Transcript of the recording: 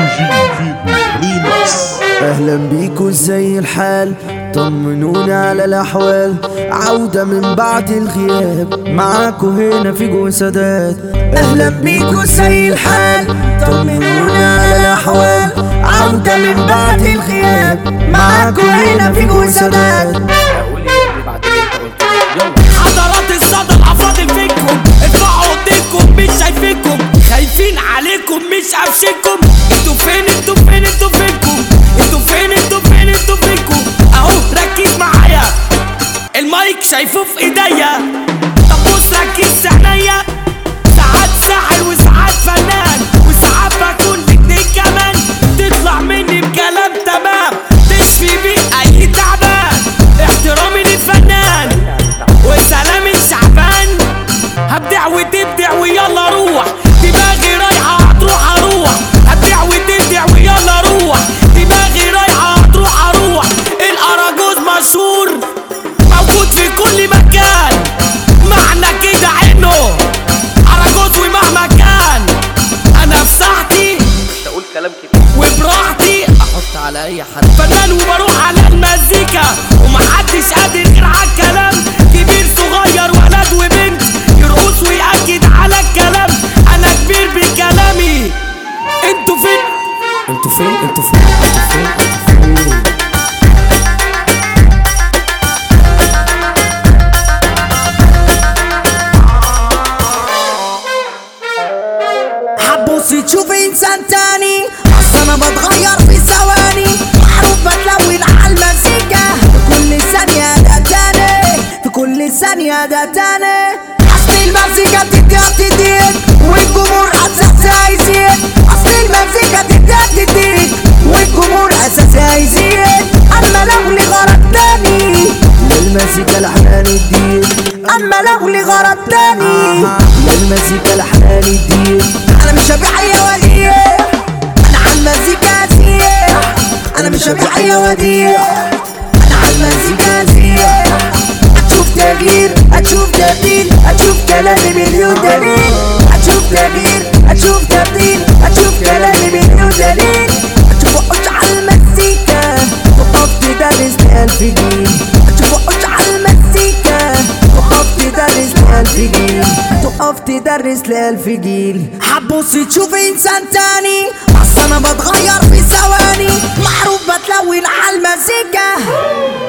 اهلا بيكو زي الحال طمنوني على الاحوال عودة من بعد الغياب معاكو هنا في جو سادات اهلا بيكو زي الحال طمنوني على الاحوال عودة من بعد الغياب معاكو هنا في جو سادات حضرات الصدى الافاضل فيكم ارفعوا ايديكم مش شايفينكم خايفين عليكم مش قافشينكم انتوا فين انتوا فين انتوا فينكم انتوا فين انتوا فين انتوا فينكم اهو ركز معايا المايك شايفه في ايديا طب بص ركز في عينيا ساعات ساحر وساعات فنان وساعات بكون الاتنين كمان تطلع مني بكلام تمام تشفي بيه اي تعبان احترامي للفنان وسلام الشعبان هبدع وتبدع ويلا روح دماغي رايحة هتروح اروح هبدع وتبدع ويلا روح دماغي رايحة هتروح اروح الاراجوز مشهور موجود في كل مكان معنى كده عينه اراجوز ومهما كان انا في ساحتي تقول كلام كتير وبراحتي احط على اي حد فنان وبروح على المزيكا ومحدش قادر غير على الكلام كبير صغير ولد وبنت يرقص ويأكد على الكلام انا كبير بكلامي انتوا فين انتوا فين انتوا فين انتوا فين انتوا فين هتبص تشوف انسان تاني اصل انا بتغير في ثواني معروف بتلون على المزيكا في كل ثانية ده تاني في كل ثانية ده تاني اصل المزيكا بتديها بتديك والجمهور اساسها يزيد اصل المزيكا بتديها بتديك والجمهور اساسها يزيد اما لو لي غرض تاني للمزيكا الحنان الدين اما لو لي غرض تاني للمزيكا الحنان الدين انا مش هبيع يا وديع انا على المزيكا زيع انا مش هبيع يا وديع انا على المزيكا زيع هتشوف تغيير هتشوف تبديل هتشوف كلامي مليون دليل هتشوف تغيير هتشوف تبديل هتشوف كلامي مليون دليل هتشوف وقش على المزيكا وقف تدرس لألف جيل هتشوف وقش على المزيكا وقف تدرس لألف جيل تقف تدرس لألف جيل هتبص تشوف انسان تاني اصل انا بتغير في ثواني معروف بتلون على المزيكا